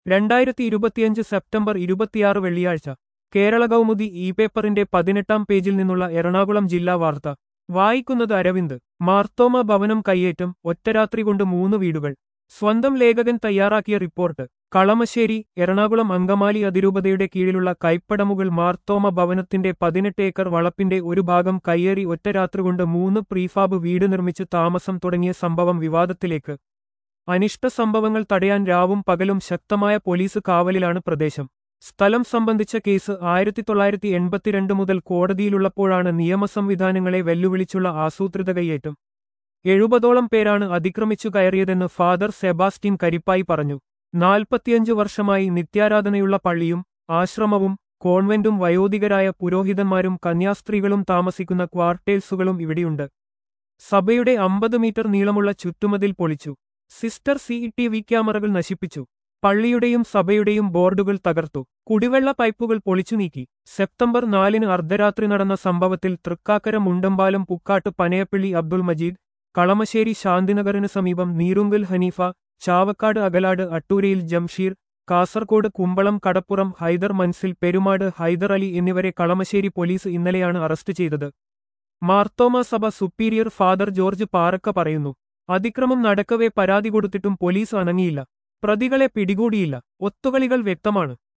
രണ്ടായിരത്തി ഇരുപത്തിയഞ്ച് സെപ്റ്റംബർ ഇരുപത്തിയാറ് വെള്ളിയാഴ്ച കേരള കൗമുദി ഇ പേപ്പറിന്റെ പതിനെട്ടാം പേജിൽ നിന്നുള്ള എറണാകുളം ജില്ലാ വാർത്ത വായിക്കുന്നത് അരവിന്ദ് മാർത്തോമ ഭവനം കയ്യേറ്റം ഒറ്റരാത്രി കൊണ്ട് മൂന്ന് വീടുകൾ സ്വന്തം ലേഖകൻ തയ്യാറാക്കിയ റിപ്പോർട്ട് കളമശ്ശേരി എറണാകുളം അങ്കമാലി അതിരൂപതയുടെ കീഴിലുള്ള കൈപ്പടമുകൾ മാർത്തോമ ഭവനത്തിന്റെ പതിനെട്ട് ഏക്കർ വളപ്പിന്റെ ഒരു ഭാഗം കയ്യേറി ഒറ്റരാത്രി കൊണ്ട് മൂന്ന് പ്രീഫാബ് വീട് നിർമ്മിച്ച് താമസം തുടങ്ങിയ സംഭവം വിവാദത്തിലേക്ക് അനിഷ്ട സംഭവങ്ങൾ തടയാൻ രാവും പകലും ശക്തമായ പോലീസ് കാവലിലാണ് പ്രദേശം സ്ഥലം സംബന്ധിച്ച കേസ് ആയിരത്തി തൊള്ളായിരത്തി എൺപത്തിരണ്ട് മുതൽ കോടതിയിലുള്ളപ്പോഴാണ് നിയമസംവിധാനങ്ങളെ വെല്ലുവിളിച്ചുള്ള ആസൂത്രിത കൈയേറ്റം എഴുപതോളം പേരാണ് അതിക്രമിച്ചു കയറിയതെന്ന് ഫാദർ സെബാസ്റ്റ്യൻ കരിപ്പായി പറഞ്ഞു നാൽപ്പത്തിയഞ്ച് വർഷമായി നിത്യാരാധനയുള്ള പള്ളിയും ആശ്രമവും കോൺവെന്റും വയോധികരായ പുരോഹിതന്മാരും കന്യാസ്ത്രീകളും താമസിക്കുന്ന ക്വാർട്ടേഴ്സുകളും ഇവിടെയുണ്ട് സഭയുടെ അമ്പത് മീറ്റർ നീളമുള്ള ചുറ്റുമതിൽ പൊളിച്ചു സിസ്റ്റർ സി ടി വി ക്യാമറകൾ നശിപ്പിച്ചു പള്ളിയുടെയും സഭയുടെയും ബോർഡുകൾ തകർത്തു കുടിവെള്ള പൈപ്പുകൾ പൊളിച്ചു നീക്കി സെപ്റ്റംബർ നാലിന് അർദ്ധരാത്രി നടന്ന സംഭവത്തിൽ തൃക്കാക്കര മുണ്ടമ്പാലം പുക്കാട്ട് പനയപ്പള്ളി അബ്ദുൾ മജീദ് കളമശ്ശേരി ശാന്തിനഗറിന് സമീപം നീറുങ്കൽ ഹനീഫ ചാവക്കാട് അകലാട് അട്ടൂരയിൽ ജംഷീർ കാസർകോട് കുമ്പളം കടപ്പുറം ഹൈദർ മൻസിൽ പെരുമാട് ഹൈദർ അലി എന്നിവരെ കളമശ്ശേരി പോലീസ് ഇന്നലെയാണ് അറസ്റ്റ് ചെയ്തത് മാർത്തോമ സഭ സുപ്പീരിയർ ഫാദർ ജോർജ് പാറക്ക പറയുന്നു അതിക്രമം നടക്കവേ പരാതി കൊടുത്തിട്ടും പോലീസ് അനങ്ങിയില്ല പ്രതികളെ പിടികൂടിയില്ല ഒത്തുകളികൾ വ്യക്തമാണ്